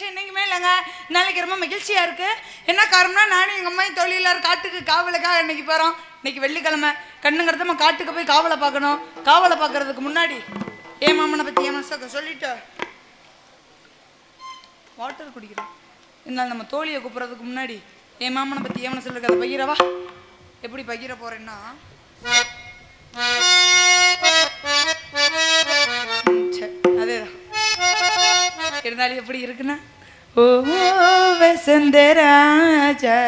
மகிழ்ச்சி என்னைக்குமே இல்லைங்க நாளைக்கு ரொம்ப மகிழ்ச்சியா இருக்கு என்ன காரணம்னா நானும் எங்க அம்மா தொழில் எல்லாரும் காட்டுக்கு காவலுக்காக இன்னைக்கு போறோம் இன்னைக்கு வெள்ளிக்கிழமை கண்ணுங்கிறத நம்ம காட்டுக்கு போய் காவலை பார்க்கணும் காவலை பார்க்கறதுக்கு முன்னாடி ஏன் மாமனை பத்தி ஏன் மனசாக்க சொல்லிட்டு வாட்டர் குடிக்கிறோம் இருந்தாலும் நம்ம தோழியை கூப்பிட்றதுக்கு முன்னாடி என் மாமனை பத்தி ஏன் மனசில் இருக்கிறத பகிரவா எப்படி பகிர போறேன்னா ம், சரி, அதேதான் இருந்தாலும் எப்படி இருக்குன்னா ஓ வசந்தராஜா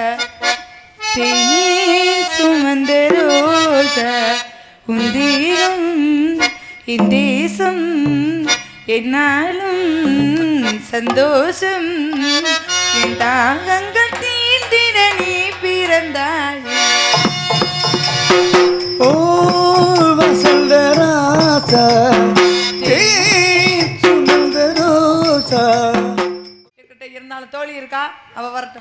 தேன் சுமந்த ரோஜா உந்தீரம் இந்தேசம் என்னாலும் சந்தோஷம் என் தாகங்கள் தீந்திட நீ பிறந்தாய் ஓ வசந்தராசா தேன் சுமந்த ரோசா இருக்கட்டும் இருந்தாலும் தோழி இருக்கா அவ வரட்டும்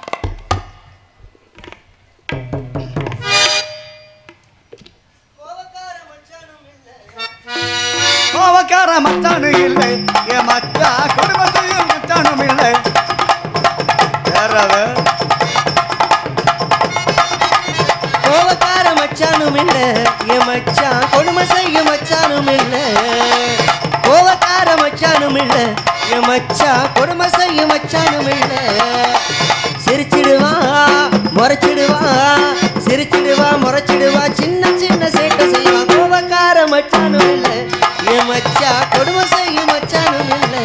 கோவக்கார மச்சானும் இல்லை என் மச்சா குடும்பத்தையும் மச்சானும் இல்லை வேறவே கோவக்கார மச்சானும் இல்ல என் மச்சான் கொடுமை செய்ய மச்சானும் இல்ல கோவக்கார மச்சானும் இல்ல என் மச்சான் கொடுமை செய்ய மச்சானும் இல்ல சிரிச்சிடுவா முறைச்சிடுவா சிரிச்சிடுவா முறைச்சிடுவா சின்ன சின்ன சேட்டை செய்வான் கோவக்கார மச்சானும் இல்ல என் மச்சான் கொடுமை செய்ய மச்சானும் இல்லை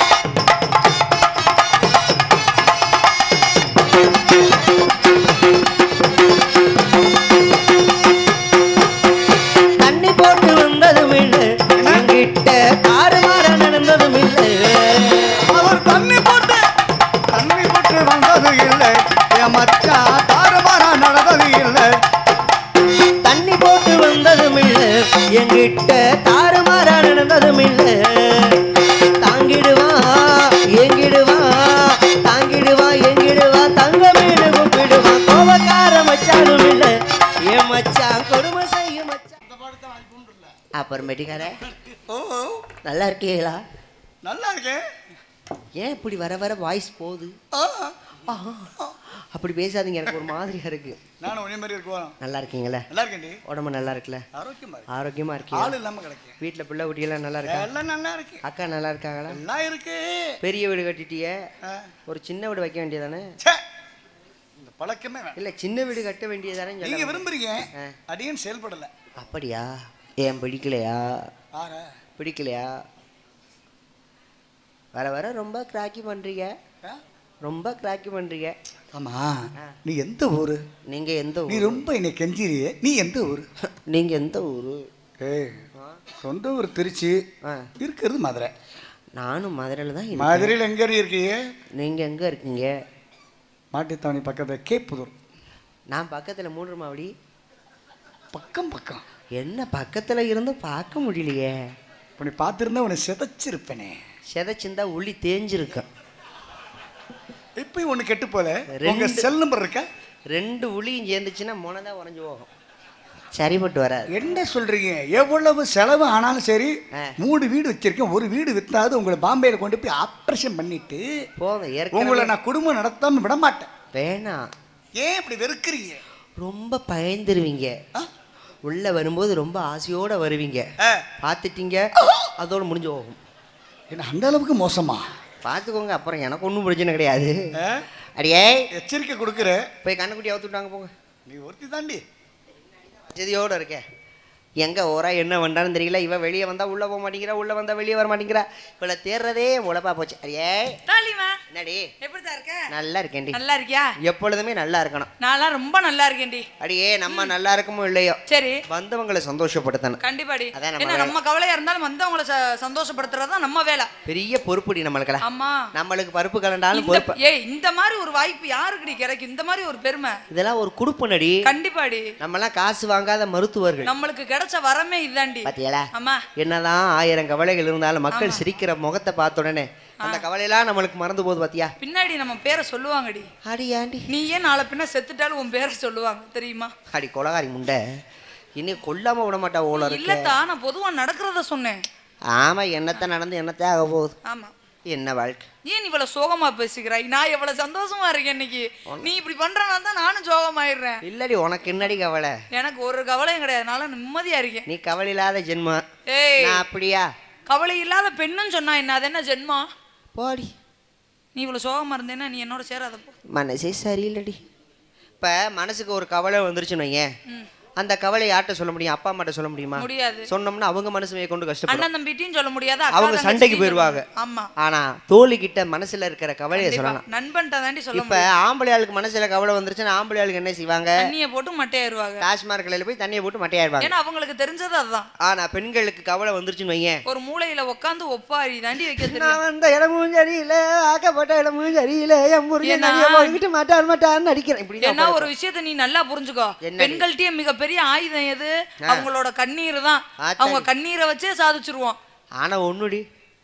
தண்ணி போட்டு வந்ததும் இல்லை என்கிட்ட தாறுமாற நடந்ததும் இல்லை அவர் தண்ணி போட்டு தண்ணி போட்டு வந்தது இல்லை என் மச்சா தாறுமாறா நடந்தது இல்லை தண்ணி போட்டு வந்ததும் இல்லை என்கிட்ட தாறுமாற நடந்ததும் இல்லை தாங்கிடுவா எங்கிடுவா தாங்கிடுவா எங்கிடுவா தங்க மீன் கூப்பிடுவா கோவக்கார மச்சானும் இல்லை என் மச்சான் கொடுமை செய்ய மச்சான் அப்புறமேட்டுக்கார ஓ நல்லா இருக்கீங்களா நல்லா இருக்கேன் ஏன் இப்படி வர வர வாய்ஸ் போகுது ஆ, ஆ, அப்படி பேசாதீங்க எனக்கு ஒரு மாதிரியா இருக்கு நானும் உன்னை மாதிரி இருக்குவோம் நல்லா இருக்கீங்களா நல்லா இருக்கேன்டி உடம்பு நல்லா இருக்குல்ல ஆரோக்கியமா இருக்கு ஆரோக்கியமா ஆள் இருக்கீங்க இல்லாம கிடைக்கும் வீட்டில் பிள்ளை குட்டியெல்லாம் நல்லா இருக்கா எல்லாம் நல்லா இருக்கு அக்கா நல்லா இருக்காங்களா எல்லாம் இருக்கு பெரிய வீடு கட்டிட்டிய ஆ. ஒரு சின்ன வீடு வைக்க வேண்டியதானே ச்சே, இந்த பழக்கமே வேணாம். இல்ல சின்ன வீடு கட்ட வேண்டியதானே நீங்க சொல்ல விரும்புறீங்க ஆ. அடியன் செயல்படல அப்படியா ஏன் பிடிக்கலையா ஆற பிடிக்கலையா வர வர ரொம்ப கிராக்கி பண்றீங்க ரொம்ப கிராக்கி பண்றீங்க ஆமா நீ எந்த ஊரு நீங்க எந்த நீ ஊரு ரொம்ப என்னை கெஞ்சிரியே நீ எந்த ஊரு நீங்க எந்த ஊரு ஏய் சொந்த ஊர் திருச்சி ஆ. இருக்கிறது மதுரை நானும் மதுரையில் தான் இருக்கேன் மதுரையில் எங்க இருக்கீங்க நீங்க எங்க இருக்கீங்க மாட்டுத்தாவணி பக்கத்தில் கேப்புதூர் நான் பக்கத்துல மூன்று மாவடி பக்கம் பக்கம் என்ன பக்கத்துல இருந்து பார்க்க முடியலையே இப்போ நீ பார்த்துருந்தா உன்னை சிதைச்சிருப்பேனே செதைச்சிருந்தா உள்ளி தேஞ்சிருக்கேன் இப்பயும் ஒன்று கெட்டு போல உங்க ரெண்டு- செல் நம்பர் இருக்க ரெண்டு உளியும் சேர்ந்துச்சுன்னா முனதான் உறைஞ்சு போகும் சரிப்பட்டு வராது என்ன சொல்றீங்க எவ்வளவு செலவு ஆனாலும் சரி ஆ. மூணு வீடு வச்சிருக்கேன் ஒரு வீடு வித்தாவது உங்களை பாம்பேல கொண்டு போய் ஆப்ரேஷன் பண்ணிட்டு போதும் உங்களை ஏற்கனவே நான் குடும்பம் நடத்தாம விட மாட்டேன் வேணாம் ஏன் இப்படி வெறுக்கிறீங்க ரொம்ப பயந்துருவீங்க ஆ? உள்ள வரும்போது ரொம்ப ஆசையோட வருவீங்க ஆ. பார்த்துட்டீங்க அதோட முடிஞ்சு போகும் என்ன அந்த அளவுக்கு மோசமா பார்த்துக்கோங்க அப்புறம் எனக்கு ஒன்றும் பிரச்சனை கிடையாது ஆ? அடியே எச்சரிக்கை கொடுக்குற போய் கண்ணுக்குட்டி அவுத்து விட்டாங்க போங்க நீ ஒருத்தி தாண்டி வசதியோட இருக்கேன் எங்க ஓரா என்ன பண்றான்னு தெரியல இவ வெளியே வந்தா உள்ள போக மாட்டேங்கிறா உள்ள வந்தா வெளியே வர மாட்டேங்கிறா இவளை தேர்றதே உழப்பா போச்சு அடியே தாலிமா என்னடி எப்படிதான் இருக்க நல்லா இருக்கேன்டி நல்லா இருக்கியா எப்பொழுதுமே நல்லா இருக்கணும் நான்லாம் ரொம்ப நல்லா இருக்கேன்டி அடியே நம்ம நல்லா இருக்கமோ இல்லையோ சரி வந்தவங்களை சந்தோஷப்படுத்தணும் கண்டிப்பாடி அதான் நம்ம என்ன வேலை. நம்ம கவலையா இருந்தாலும் வந்தவங்கள ச- சந்தோஷப்படுத்துறது தான் நம்ம வேலை பெரிய பொறுப்புடி நம்மளுக்கெல்லாம் ஆமா நம்மளுக்கு பருப்பு கலண்டாலும் இந்த பொறுப்பு ஏய் இந்த மாதிரி ஒரு வாய்ப்பு யாருக்குடி கிடைக்கும் இந்த மாதிரி ஒரு பெருமை இதெல்லாம் ஒரு குடுப்புனடி கண்டிப்பாடி நம்மலாம் காசு வாங்காத மருத்துவர்கள் நம்மளுக்கு கிடைச்ச வரமே இதுதான்டி பாத்தியாளா ஆமா என்னதான் ஆயிரம் கவலைகள் இருந்தாலும் மக்கள் சிரிக்கிற முகத்தை பார்த்த உடனே அந்த கவலையெல்லாம் நம்மளுக்கு மறந்து போகுது பாத்தியா பின்னாடி நம்ம பேரை சொல்லுவாங்கடி அடி ஆண்டி நீ ஏன் நாளை பின்ன செத்துட்டாலும் உன் பேரை சொல்லுவாங்க தெரியுமா அடி கொலகாரி முண்டை இனி கொல்லாம விட மாட்டா ஓல இருக்கு இல்லத்தா நான் பொதுவா நடக்கிறத சொன்னேன் ஆமா என்னத்த நடந்து என்னத்த ஆக போகுது ஆமா என்ன வாழ்க்கை ஏன் இவ்வளவு சோகமா பேசுகிறாய் நான் எவ்வளவு சந்தோஷமா இருக்கேன் இன்னைக்கு நீ இப்படி பண்றனால தான் நானும் சோகமாயிடுறேன் இல்லடி உனக்கு என்னடி கவலை எனக்கு ஒரு கவலையும் கிடையாது அதனால நிம்மதியா இருக்கேன் நீ கவலை இல்லாத ஜென்மம் ஏய் நான் அப்படியா கவலை இல்லாத பெண்ணுன்னு சொன்னா என்ன அது என்ன ஜென்மம் போடி நீ இவ்வளவு சோகமா இருந்தேன்னா நீ என்னோட சேராத போ மனசே சரியில்லடி இப்போ மனசுக்கு ஒரு கவலை வந்துருச்சுன்னு வையேன் ம். அந்த கவலை யார்கிட்ட சொல்ல முடியும் அப்பா அம்மாட்ட சொல்ல முடியுமா முடியாது சொன்னோம்னா அவங்க மனசுமையை கொண்டு கஷ்டப்படும் அண்ணன் தம்பிட்டையும் சொல்ல முடியாது அக்கா அவங்க தங்கச்சிட்டையும் சண்டைக்கு சொல்ல போயிருவாங்க. முடியாது. ஆமா ஆனா தோழி கிட்ட மனசுல இருக்கிற கவலையை சொல்லலாம் நண்பன்ட்ட தாண்டி சொல்ல இப்ப ஆம்பளை ஆளுக்கு மனசுல கவலை வந்துருச்சுன்னா ஆம்பளை ஆளுக்கு என்ன செய்வாங்க தண்ணியை போட்டு மட்டையாயிருவாங்க டாஸ்மாக் கடையில போய் தண்ணியை போட்டு மட்டையாயிருவாங்க ஏன்னா அவங்களுக்கு தெரிஞ்சது அதுதான் ஆனா பெண்களுக்கு கவலை வந்துருச்சுன்னு வையேன் ஒரு மூலையில உட்காந்து ஒப்பாரி தாண்டி வைக்க தெரியும் நான் வந்த இடமும் சரியில்லை ஆக்கப்பட்ட இடமும் சரியில்லை என் முருகன் ஏன்னா- நிறைய போய்கிட்டு மாட்டார் மாட்டார்னு நடிக்கிறேன் இப்படி ஏன்னா ஒரு விஷயத்த நீ நல்லா புரிஞ்சுக்கோ என்னடி? பெண்கள்ட்டயே மிகப்பெரிய ஆயுதம் எது அவங்களோட கண்ணீர் தான் ஆத்தாடி. அவங்க கண்ணீரை வச்சே சாதிச்சிருவோம் ஆனா ஒண்ணுடி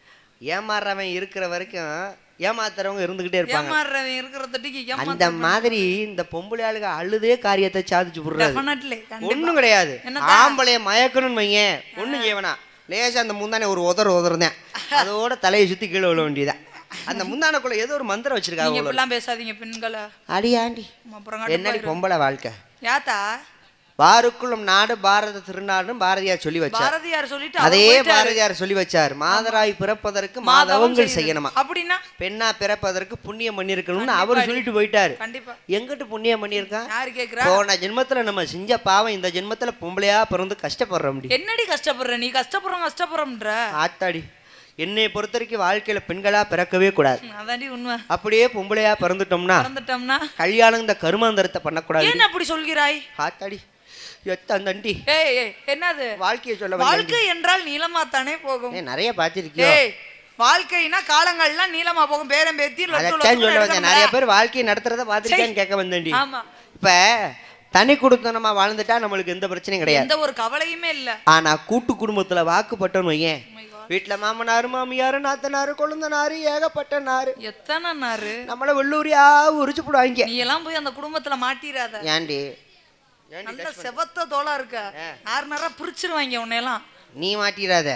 ஏமாறுறவன் இருக்கிற வரைக்கும் ஏமாத்துறவங்க இருந்துகிட்டே இருப்பாங்க ஏமாறுறவன் இருக்கிற தட்டிக்கு அந்த மாதிரி இந்த பொம்பளை ஆளுங்க அழுதே காரியத்தை சாதிச்சு விடுறாரு டெஃபினெட்லி ஒண்ணும் கிடையாது என்னத்தா? ஆம்பளைய மயக்கணும்னு வையேன் ஒண்ணும் செய்வனா லேசா அந்த முந்தானே ஒரு உதற உதறதேன் அதோட தலையை சுத்தி கீழே விழ வேண்டியதான் அந்த முந்தானக்குள்ள ஏதோ ஒரு மந்திரம் நீங்க வச்சிருக்காங்க இப்படிலாம் பேசாதீங்க பெண்களை அடியாண்டி அப்புறம் என்னடி பொம்பளை வாழ்க்கை யாத்தா பாருக்குள்ளும் நாடு பாரத திருநாடுன்னு பாரதியார் சொல்லி வச்சார் பாரதியார் சொல்லிட்டு அதே அவர் போயிட்டாரு. பாரதியார் சொல்லி வச்சார் மாதராய் பிறப்பதற்கு மாதவம் மாதவங்கள் செய்யணும். செய்யணுமா அப்படின்னா பெண்ணா பிறப்பதற்கு புண்ணியம் பண்ணியிருக்கணும்னு கண்டிப்பா அவர் அடி. சொல்லிட்டு போயிட்டாரு கண்டிப்பா எங்கிட்டு புண்ணியம் பண்ணியிருக்கான் யாரு கேக்குறா போன ஜென்மத்துல நம்ம செஞ்ச பாவம் இந்த ஜென்மத்துல பொம்பளையா பிறந்து கஷ்டப்படுற முடியும் என்னடி கஷ்டப்படுற நீ கஷ்டப்படுறோம் கஷ்டப்படுறோம்ன்ற ஆத்தாடி என்னை பொறுத்த வரைக்கும் வாழ்க்கையில பெண்களா பிறக்கவே கூடாது ம், அதாண்டி உண்மை அப்படியே பொம்பளையா பிறந்துட்டோம்னா மறந்துட்டோம்னா கல்யாணம் இந்த கருமாந்தரத்தை பண்ணக்கூடாது ஏன் அப்படி சொல்கிறாய் ஆத்தாடி எத்தந்தண்டி ஏய் ஏய் என்னது வாழ்க்கையை சொல்ல வந்தேன்டி. வாழ்க்கை என்றால் நீளமா தானே போகும் ஏய், நிறைய பார்த்திருக்கியோ ஏய் வாழ்க்கைனா காலங்கள்லாம் நீளமா போகும் பேரம் பேத்தி லொட்டு அதைத்தான் லொட்டுன்னு சொல்ல வந்தேன் நிறைய எடுக்கணும்ல. பேர் வாழ்க்கையை நடத்துறத பார்த்துருக்கேன்னு கேட்க வந்தேன்டி ஆமா இப்ப தனி குடுத்தனமா வாழ்ந்துட்டா நம்மளுக்கு எந்த பிரச்சனையும் கிடையாது எந்த ஒரு கவலையுமே இல்ல ஆனா கூட்டு குடும்பத்துல வாக்குப்பட்டோன்னு வையேன் Oh my God. வீட்டுல மாமனாரு மாமியாரு நாத்தனாரு கொழுந்தனாரு ஏகப்பட்ட நாரு எத்தனை நாரு நம்மள வெள்ளூரியா உரிச்சு போடுவாங்க நீ எல்லாம் போய் அந்த குடும்பத்துல மாட்டிராத ஏண்டி நல்ல செவத்த தோலா இருக்க நார் நாரா பிரிச்சிருவாங்க உன்னையெல்லாம் நீ மாட்டிடாத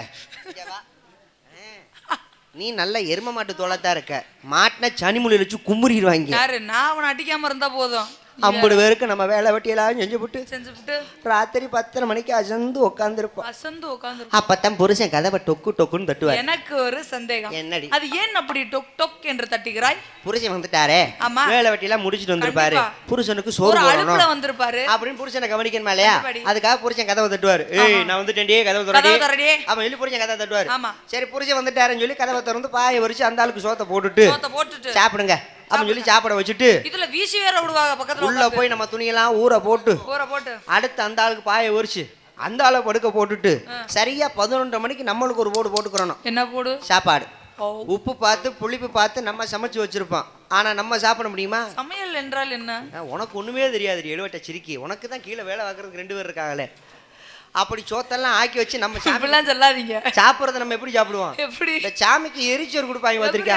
நீ நல்ல எரும மாட்டு தோளத்தா இருக்க மாட்டின சனிமொழி வச்சு குமுறிடுவாங்க யாரு நான் அவனை அடிக்காம இருந்தா போதும் ஐம்பது பேருக்கு நம்ம வேலை வெட்டியெல்லாம் செஞ்சு விட்டு செஞ்சுவிட்டு ராத்திரி பத்தரை மணிக்கு அசந்து உட்காந்துருப்போம் அசந்து உட்காந்து அப்பத்தான் புருஷன் கதவை டொக்கு டொக்குன்னு தட்டுவார் எனக்கு ஒரு சந்தேகம் என்னடி அது ஏன் அப்படி டொக் டொக் என்று தட்டுகிறாய் புருஷன் வந்துட்டாரே ஆமா. வேலை வெட்டியெல்லாம் முடிச்சிட்டு வந்திருப்பாரு கண்டிப்பா. புருஷனுக்கு ஒரு சோறு அழுப்புல போடணும் வந்திருப்பாரு அப்படின்னு புருஷனை கவனிக்கணுமா இல்லையா கண்டிப்பாடி. அதுக்காக புருஷன் கதவை தட்டுவாரு ஏய் நான் வந்துட்டேன்டி கதவை கதவை திறடி திறடி. அவன் சொல்லி புருஷன் கதவை தட்டுவாரு ஆமா. சரி புருஷன் வந்துட்டாருன்னு சொல்லி கதவை திறந்து பாயை வரிச்சு அந்த ஆளுக்கு சோத்தை போட்டுட்டு சோத்த போட்டுட்டு சாப்பிடுங்க அப்படின்னு சொல்லி சாப்பிட வச்சுட்டு இதுல வீசி வேற விடுவாங்க பக்கத்துல உள்ள போய் நம்ம துணியெல்லாம் ஊற போட்டு ஊற போட்டு அடுத்து அந்த ஆளுக்கு பாயை வரிச்சு அந்த ஆளை படுக்க போட்டுட்டு சரியா பதினொன்றரை மணிக்கு நம்மளுக்கு ஒரு போடு போட்டுக்கிறணும் என்ன போடு சாப்பாடு ஓ. உப்பு பார்த்து புளிப்பு பார்த்து நம்ம சமைச்சு வச்சிருப்போம் ஆனா நம்ம சாப்பிட முடியுமா சமையல் என்றால் என்ன ஆ, உனக்கு ஒண்ணுமே தெரியாது எழுவட்ட சிரிக்கி உனக்கு தான் கீழே வேலை பார்க்கறதுக்கு ரெண்டு பேர் இருக்காங்களே அப்படி சோத்தெல்லாம் ஆக்கி வச்சு நம்ம சாப்பிட இப்படிலாம் சொல்லாதீங்க சாப்பிட்றத நம்ம எப்படி சாப்பிடுவோம் எப்படி இந்த சாமிக்கு எரிச்சோறு கொடுப்பாங்க பார்த்திருக்கியா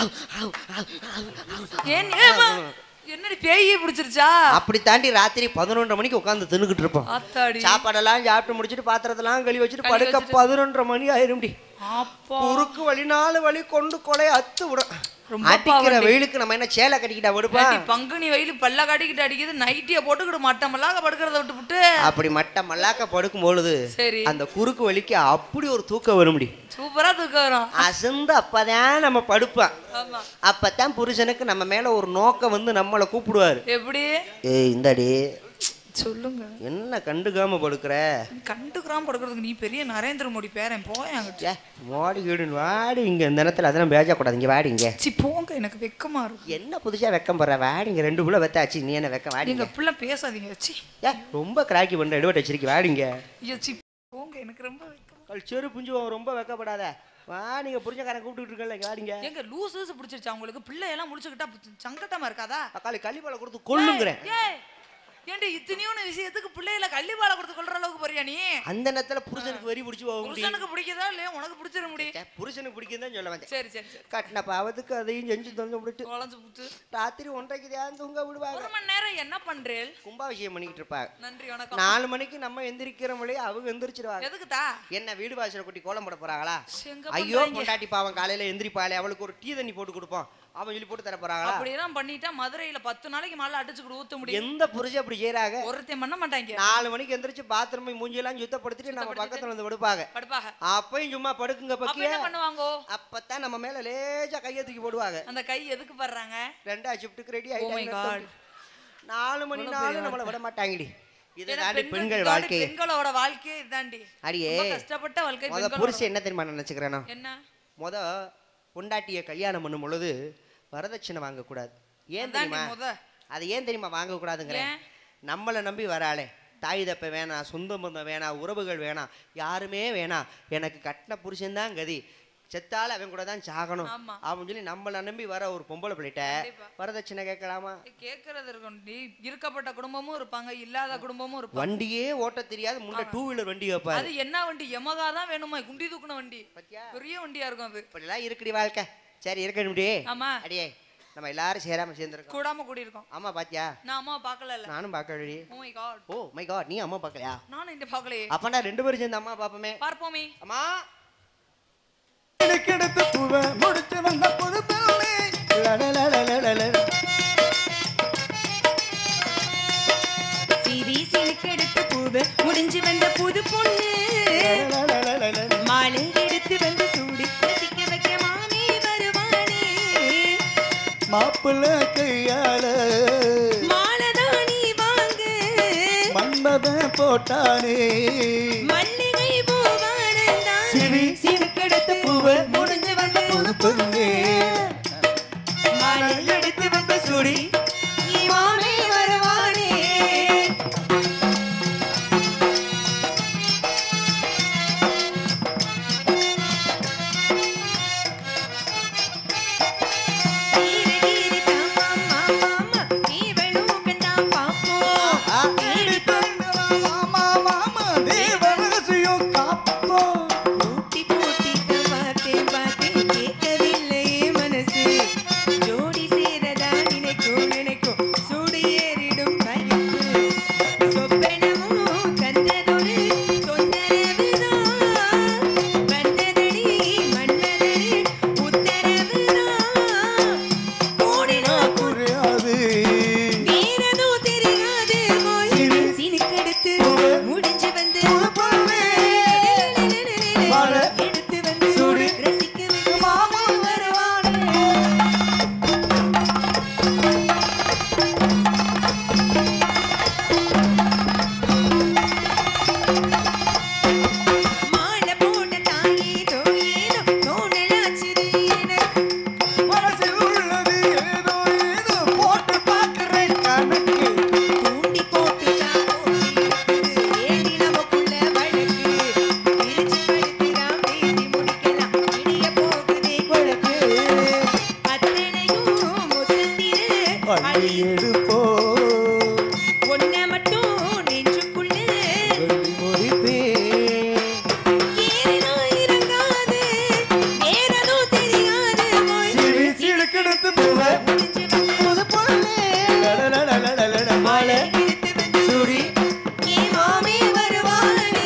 ஏன் ஏமா என்னடி பேயே பிடிச்சிருச்சா அப்படி தாண்டி ராத்திரி பதினொன்றரை மணிக்கு உட்காந்து தின்னுக்கிட்டு இருப்போம் ஆத்தாடி சாப்பாடெல்லாம் சாப்பிட்டு முடிச்சிட்டு பாத்திரத்தெல்லாம் கழுவி வச்சுட்டு கழுவி படுக்க வச்சுட்டு. பதினொன்றரை மணி ஆயிரும்டி அப்பா குறுக்கு வழி நாலு வழி கொண்டு கொலை அத்து விடும் ரொம்ப அடிக்கிற பாவண்டி. வெயிலுக்கு நம்ம என்ன சேலை கட்டிக்கிட்டா விடுப்பா ஏண்டி, பங்குனி வெயில் பல்ல காட்டிக்கிட்டு அடிக்குது நைட்டிய போட்டுக்கிட்டு மட்டமெல்லாம் படுக்கிறத விட்டு விட்டு அப்படி மட்ட மல்லாக்க படுக்கும் பொழுது சரி அந்த குறுக்கு வலிக்கு அப்படி ஒரு தூக்கம் வரும்டி சூப்பரா தூக்கம் வரும் அசந்து அப்பதான் நம்ம படுப்போம் ஆமா அப்பதான் புருஷனுக்கு நம்ம மேல ஒரு நோக்கம் வந்து நம்மளை கூப்பிடுவாரு எப்படி ஏய் இந்தடி சொல்லுங்க என்ன கண்டுக்காம படுக்கிற கண்டுக்கிறாம படுக்கிறதுக்கு நீ பெரிய நரேந்திர மோடி பேரன் போய் அங்கிட்டு ஏ மோடி கீடுன்னு வாடி இங்க இந்த நேரத்துல அதெல்லாம் பேசக்கூடாது இங்க வாடி இங்க சி போங்க எனக்கு வெக்கமா இருக்கு என்ன புதுசா வெக்கம் போற வாடி இங்க ரெண்டு புள்ள வெத்தாச்சு நீ என்ன வெக்கம் வாடிங்க நீங்க பிள்ளை பேசாதீங்க சி ஏ ரொம்ப கிராக்கி பண்ற எடுவட்ட வச்சிருக்கி வாடிங்க ஐயோ சி போங்க எனக்கு ரொம்ப வெக்கமா கல் செரு புஞ்சு ரொம்ப வெக்கப்படாத வா நீங்க புரிஞ்சக்காரன் கூப்பிட்டு இருக்கல இங்க வாடிங்க எங்க லூசு பிடிச்சிருச்சா உங்களுக்கு பிள்ளை எல்லாம் முடிச்சுக்கிட்டா சங்கட்டமா இருக்காதா தக்காளி கள்ளிப்பாலை கொடுத்து கொள்ளுங்கிறேன் ஏய் ஏன்டி இத்தனையோன்னு விஷயத்துக்கு பிள்ளைகளை கள்ளிப்பாலை கொடுத்து கொள்ற அளவுக்கு போறியா நீ அந்த நேரத்துல புருஷனுக்கு வெறி பிடிச்சி போக முடியும் புருஷனுக்கு பிடிக்குதா இல்லையா உனக்கு பிடிச்சிட முடியும் ச்சே, புருஷனுக்கு பிடிக்குதுன்னு சொல்ல வந்தேன் சரி சரி சரி கட்டின பாவத்துக்கு அதையும் செஞ்சு தந்து விட்டுட்டு குழஞ்சு புத்து ராத்திரி ஒன்றரைக்கு தான் தூங்க விடுவாங்க ஒரு மணி நேரம் என்ன பண்றேன் கும்பாபிஷேகம் பண்ணிக்கிட்டு இருப்பாங்க நன்றி வணக்கம் நாலு மணிக்கு நம்ம எந்திரிக்கிற வழியே அவங்க எந்திரிச்சிருவாங்க எதுக்குதா என்ன வீடு வாசல குட்டி கோலம் போட போறாங்களா எங்க ஐயோ பண்றாங்க? பொண்டாட்டி பாவம் காலையில எந்திரிப்பாளே அவளுக்கு ஒரு டீ தண்ணி போட்டு கொடுப்போம் அவன் சொல்லி போட்டு தர போறாங்களா அப்படியெல்லாம் பண்ணிட்டா மதுரையில பத்து நாளைக்கு மேல அடிச்சுக்கிட்டு ஊத்த முடியும் எந்த புருஷன் அப்படி செய்யறாங்க ஒருத்தையும் பண்ண மாட்டாங்க நாலு மணிக்கு எந்திரிச்சு பாத்ரூம் மூஞ்சியெல்லாம் சுத்தப்படுத்திட்டு நம்ம பக்கத்துல வந்து படுப்பாங்க படுப்பாக அப்பயும் சும்மா படுக்குங்க அப்ப பக்கிய என்ன பண்ணுவாங்கோ அப்பதான் நம்ம மேல லேசா கையை தூக்கி போடுவாங்க அந்த கை எதுக்கு படுறாங்க ரெண்டா ஷிஃப்ட்டுக்கு ரெடி Oh my God. ஆயிட்டாங்க நாலு மணி நாளும் நம்மளை விட மாட்டாங்கடி இது ஏன்னா தாண்டி பெண்கள் பெண்கள் இதாண்டி வாழ்க்கை பெண்களோட வாழ்க்கையே இதாண்டி அடியே ரொம்ப கஷ்டப்பட்ட வாழ்க்கை முத பெண்களோட புருஷன் என்ன தெரியுமா நினைச்சுக்கிறேனோ என்ன முத பொண்டாட்டிய கல்யாணம் பண்ணும் பொழுது வரதட்சணை வாங்கக்கூடாது ஏன் அதாண்டி தெரியுமா முத. அது ஏன் தெரியுமா வாங்கக்கூடாதுங்கிறேன் ஏன்? நம்மளை நம்பி வராளே தாய் தப்ப வேணாம் சொந்த பந்தம் வேணாம் உறவுகள் வேணாம் யாருமே வேணாம் எனக்கு கட்டின புருஷன்தான் கதி செத்தால அவன் கூட தான் சாகணும் ஆமா. அவன் சொல்லி நம்மளை நம்பி வர ஒரு பொம்பளை பிள்ளைட்ட கண்டிப்பா. வரதட்சணை கேட்கலாமா கேட்கறது இருக்கும் டி இருக்கப்பட்ட குடும்பமும் இருப்பாங்க இல்லாத குடும்பமும் இருப்பாங்க வண்டியே ஓட்ட தெரியாது முன்ன டூ வீலர் வண்டி வைப்பாரு அது என்ன வண்டி எமகா தான் வேணுமா குண்டி தூக்குன வண்டி பாத்தியா? பெரிய வண்டியா இருக்கும் அது இப்படிலாம் இருக்குடி வாழ்க்கை சரி இருக்கணும்டி ஆமா அடியே நம்ம எல்லாரும் சேராம சேர்ந்துருக்கோம் கூடாம கூடி இருக்கோம் ஆமா பாத்தியா நான் அம்மா பார்க்கல இல்ல நானும் பார்க்கலடி oh my God oh my God நீ அம்மா பார்க்கலையா நானும் இந்த பார்க்கலையே அப்பனா ரெண்டு பேரும் சேர்ந்து அம்மா பாப்போமே பார்ப்போமே அம்மா எடுத்து பூவ முடிச்சு வந்த புது பிள்ளை லலலலலலல. சிரி சிலுக்கெடுத்து பூவு முடிஞ்சு வந்த புது பொண்ணு லலலலலல. மாலை எடுத்து வந்து சூடி ரசிக்க வைக்க மாமி வருவானே மாப்பிள்ளை கையால மாலைதான் நீ வாங்க மன்மதன் போட்டானே மல்லிகை பூவானந்தான் சிரி சிலுக்கெடுத்து பூவு முடிஞ்சு வந்த புது பொண்ணே மாலை எடுத்து வந்து சூடி நீ மாமி வருவானே தீரகிரி தாமா மாமா தீவளும் கண்டா பாப்போம் மாமா மாமா தேவரகசியம் காப்போம் பூட்டி பூட்டிக்க பார்த்தேன் பார்த்தேன் கேட்கவில்லை மனசு ஜோடி சேரதா நினைக்கும் நினைக்கும் சூடு ஏறிடும் வயசு சொப்பனமும் தந்ததொரு தொந்தரவுதான் வந்ததடி மன்மதனி உத்தரவுதான் கோடினா புரியாது வீரனும் தெரியாது போய் சிறு சினுக்கெடுத்து புது முடிஞ்சு வந்து புது பொண்ணே. வாழ எடுத்து வந்து சூடி ரசிக்க வைக்க மாமா வருவானே மாலை போட்ட தாயே தோயேனோ தோணலாச்சுது எனக்கு மனசில் உள்ளது ஏதோ ஏதோ போட்டு பார்க்கிறேன் கணக்கு தூண்டி போட்டு தான் போட்டி இருக்குது ஏண்டி நமக்குள்ள வழக்கு பிரிச்சு படுத்துதான் பேசி முடிக்கலாம் இடிய போகுதே குழக்கு அத்தனையும் மொத்தத்திலே அள்ளி அள்ளி எடுப்போ ஒன்ன மட்டும் நெஞ்சுக்குள்ள சொல்லி முடிப்பேன் ஏறினோ இறங்காது ஏறதோ தெரியாது போய் சிறு சிடுக்கெடுத்து போவ முடிஞ்சு வந்து புது பொண்ணே லலலலலலல மாலை எடுத்து வந்து சூடி ஏ மாமே வருவானே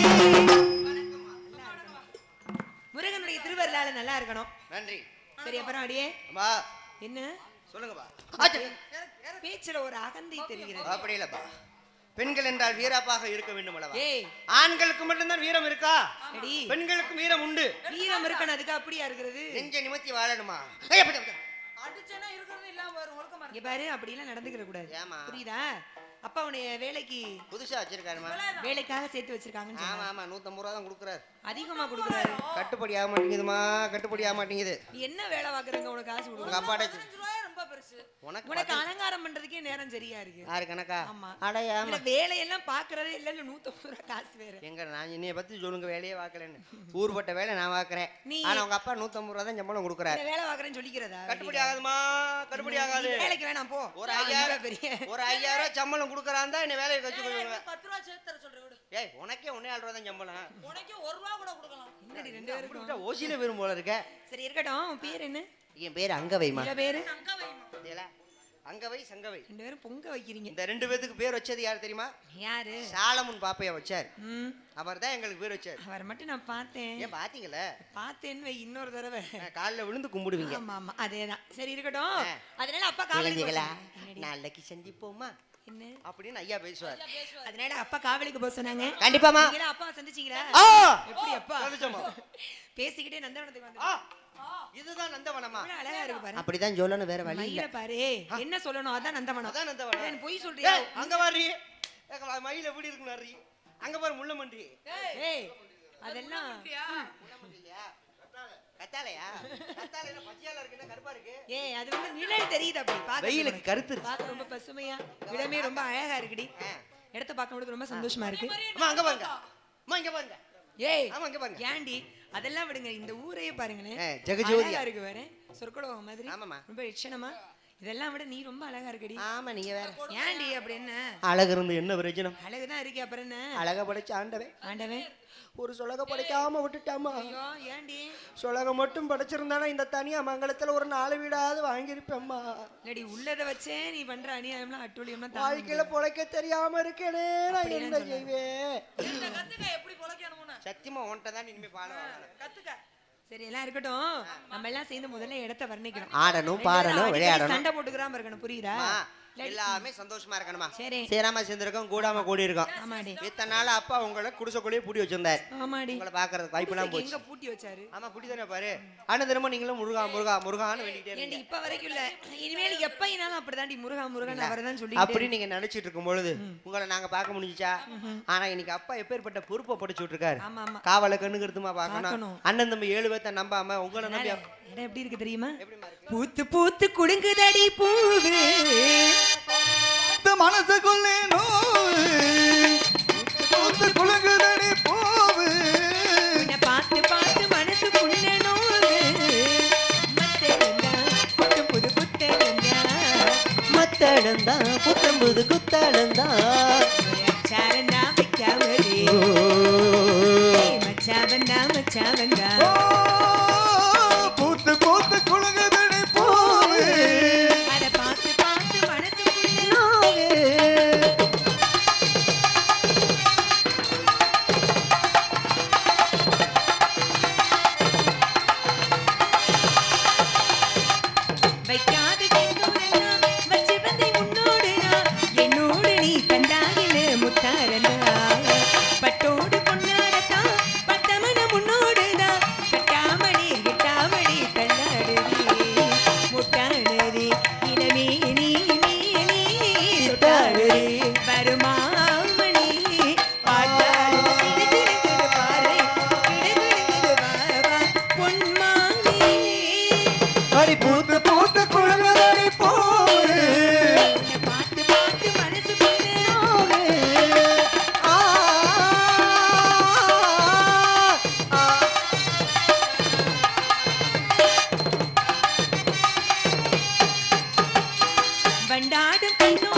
முருகனுடைய திருவருளால நல்லா இருக்கணும் நன்றி சரி அப்புறம் அடியே அம்மா என்ன சொல்லுங்கப்பா பேச்சுல ஒரு அகந்தை தெரிகிறது அப்படி இல்லப்பா பெண்கள் என்றால் வீராப்பாக இருக்க வேண்டும் அல்லவா ஏய் ஆண்களுக்கு மட்டும்தான் வீரம் இருக்கா அடி பெண்களுக்கும் வீரம் உண்டு வீரம் இருக்கணும் அதுக்கு அப்படியா இருக்கிறது நெஞ்ச நிமித்தி வாழணுமா ஐயா, அப்படி, அப்படி. அடிச்சேன்னா இருக்கிறது இல்லாம வரும் ஒழுக்கமா இங்க பாரு அப்படி எல்லாம் நடந்துக்கிற கூடாது ஏம்மா? புரியுதா அப்பா உன்னைய வேலைக்கு புதுசா வச்சிருக்காருமா வேலைக்காக சேர்த்து வச்சிருக்காங்கன்னு ஆமா சொன்னாங்க. ஆமா நூத்தம்பது ரூபா தான் கொடுக்குறாரு அதிகமா கொடுக்குறாரு கட்டுப்படி ஆக மாட்டேங்குதுமா கட்டுப்படி ஆக மாட்டேங்குது நீ என்ன வேலை பாக்குறங்க உனக்கு காசு உங்க கொடுக்குறாங்க அப்பாட்ட பதினஞ்சு ரூபாய் ரொம்ப பெருசு உனக்கு உனக்கு அலங்காரம் பண்றதுக்கே நேரம் சரியா இருக்கு யாரு கணக்கா ஆமா அடையாம இதுல வேலையெல்லாம் பாக்குறதே இல்ல இல்ல நூத்தம்பது ரூபா காசு வேற எங்க நான் என்னைய பத்தி சொல்லுங்க வேலையே பார்க்கலன்னு ஊர்பட்ட வேலை நான் பார்க்கறேன் நீ- ஆனா உங்க அப்பா நூத்தம்பது ரூபா தான் சம்பளம் கொடுக்குறாரு இந்த வேலை பாக்குறேன்னு சொல்லிக்கிறதா கட்டுப்படி ஆகாதுமா கட்டுப்படி ஆகாது வேலைக்கு வேணாம் போ ஒரு நான் ஐயாயிரம் இவ்வளவு பெரிய ஒரு ஐயாயிரம் ரூபாய் சம்பளம் கொடுக்குறான் தான் என்ன வேலையை வச்சு பத்து ரூபா சேர்த்து தர சொல்றேன் விடு ஏய் உனக்கே ஒன்னே ஆள் ரூபா தான் சம்பளம் உனக்கே ஒரு ரூபா கூட கொடுக்கலாம் என்னடி ரெண்டு பேருக்கும் கொடுத்தா ஓசியில வரும் போல இருக்க சரி இருக்கட்டும் உன் பேர் என்ன என் பேர் அங்கவைமா இல்ல பேரு அங்க வைமா இல்ல அங்கவை சங்கவை ரெண்டு பேரும் பொங்க வைக்கிறீங்க இந்த ரெண்டு பேத்துக்கு பேர் வச்சது யார் தெரியுமா யாரு சாலமுன் பாப்பைய வச்சார் ம் அவர் தான் எங்களுக்கு பேர் வச்சார் அவரை மட்டும் நான் பார்த்தேன் ஏன் பாத்தீங்களே பார்த்தேன்னு வை இன்னொரு தடவை காலில் விழுந்து கும்பிடுவீங்க ஆமா ஆமா அதேதான் சரி இருக்கட்டும் ஆ. அதனால அப்பா காவலுக்கு குழந்தைகளா போக சொன்னாங்க. என்னடி? நாளைக்கு சந்திப்போமா என்ன அப்படின்னு ஐயா பேசுவார் அதனால அப்பா காவலுக்கு போக சொன்னாங்க கண்டிப்பாமா நீங்களா அப்பா சந்திச்சீங்களா ஆ எப்படி அப்பா சந்திச்சோமா. பேசிக்கிட்டே நந்தவனத்துக்கு வந்து ஆ இதுதான் நந்தவனமா எவ்வளவு அழகா இருக்கு பாரு அப்படிதான் சொல்லணும் வேற வழி இல்ல மயில பாரு என்ன சொல்லணும் அதான் நந்தவனம் அதான் நந்தவனம் ஏன் பொய் சொல்றியா ஏய், அங்க வாரி மயில் எப்படி இருக்குன்னு அறி அங்க பாரு முள்ள மன்றி ஏய் அதெல்லாம் கத்தாலையா கத்தாலை என்ன பச்சையால இருக்கு என்ன கருப்பா இருக்கு ஏய் அது வந்து நிழல் தெரியுது அப்படி பாக்க வெயிலுக்கு கருத்து இருக்கு பார்க்க ரொம்ப பசுமையா இடமே ரொம்ப அழகா இருக்குடி இடத்த பார்க்கும்போது ரொம்ப சந்தோஷமா இருக்கு அம்மா அங்க பாருங்க அம்மா இங்க பாருங்க ஏய் ஆமா இங்க பாருங்க ஏண்டி அதெல்லாம் விடுங்க இந்த ஊரையே பாருங்களேன் ஏ, ஜெகஜோதியா. அழகா இருக்கு வேற சொற்கலோகம் மாதிரி ஆமாம்மா. ரொம்ப லட்சணமா இதெல்லாம் விட நீ ரொம்ப அழகா இருக்கடி ஆமா நீங்க வேற ஏண்டி அப்படி என்ன அழகு இருந்து என்ன பிரயோஜனம் அழகுதான் இருக்கே அப்புறம் என்ன அழக படைச்ச ஆண்டவன் ஆண்டவன் ஒரு சொலக படைக்காம விட்டுட்டாமா ஐயோ ஏண்டி சொலக மட்டும் படைச்சிருந்தானா இந்த தனியா மங்கலத்துல ஒரு நாலு வீடாவது வாங்கியிருப்பேம்மா இல்லடி உள்ளத வச்சே நீ பண்ற அநியாயம்லாம் அட்டூழியம்லாம் தாங்க வாழ்க்கையில பொழைக்க தெரியாம இருக்கேனே நான் என்ன செய்வேன் இந்த கத்துக்க எப்படி பொழைக்கணும்னு சத்தியமா உன்கிட்ட தான் இனிமே பாடம் வாங்கணும். கத்துக்க சரி எல்லாம் இருக்கட்டும் நம்ம எல்லாம் சேர்ந்து முதல்ல இடத்த வர்ணிக்கணும் ஆடணும் ரெண்டு பேரும் பாடணும் அடிக்கடி விளையாடணும் சண்டை போட்டுக்கிறாம இருக்கணும் புரியுதா அம்மா, எல்லாமே சந்தோஷமா இருக்கணுமா சரி சேராம சேர்ந்திருக்கோம் கூடாம கூடி இருக்கோம் ஆமாடி இத்தனை நாள் அப்பா உங்களை குடிசைக்குள்ளேயே பூட்டி வச்சிருந்தார் ஆமாடி உங்களை பாக்குறதுக்கு வாய்ப்பெல்லாம் குடிசைக்கு போச்சு எங்க பூட்டி வச்சாரு ஆமா பூட்டி தானே பாரு ஆனா திரும்ப நீங்களும் முருகா முருகா முருகான்னு வேண்டிட்டே ஏண்டி இருந்தீங்க இப்ப வரைக்கும் இல்ல இனிமேல் எப்பயினாலும் அப்படிதான்டி முருகா முருகன் அவரை தான் சொல்லி அப்படி நீங்க நினைச்சிட்டு இருக்கும் பொழுது உங்களை நாங்க பார்க்க முடிஞ்சுச்சா ஆனா இன்னைக்கு அப்பா எப்பேற்பட்ட பொறுப்பை படிச்சு விட்டுருக்காரு ஆமா ஆமா காவலை கண்ணுக்கிறதுமா பார்க்கணும் பார்க்கணும். அண்ணன் தம்பி ஏழு பேர்த்த நம்பாம உங்களை நம்பி இடம் எப்படி இருக்கு தெரியுமா எப்படிம்மா இருக்கு? பூத்து பூத்து குடுங்குதடி பூவு இந்த மனசுக்குள்ளே நோவு பூத்து குலுங்குதடி பூவு உன்னை பார்த்து பார்த்து மனசுக்குள்ள நோவு மத்தெழுந்தா புட்டு புது புத்தெழுந்தா மத்தளந்தா புத்தம்புது குத்தளந்தா அச்சாரந்தா வைக்காமலே மச்சாவந்தா மச்சாவந்தா ஓ, பூத்து பூத்து குலுங்குதடி பூவு அத பார்த்து பார்த்து மனசுக்குள்ள நோவு வைக்காத செந்தூரனா வச்சு வந்தை உன்னோடு நான் என்னோடு நீ கண்டாகின முத்தாரனா பட்டோடு பொன்னாரத்தான் பட்டமன முன்னோடு நான் கட்டாமணி கிட்டாமணி தள்ளாடுதி முட்டாடுதி இளமே நீ நீ நீ தொட்டாடுதி வருமாமணி பாட்டாடு சிறு சிறுகுது பாரு கிடுகிடுங்குது வா வா பொன்மானே அடி பூத்து பூத்து குலுங்குதடி பூவு உன்னை பார்த்து பார்த்து மனசுக்குள்ள ஆ, ஆ, வண்டாடும் கண்ணோ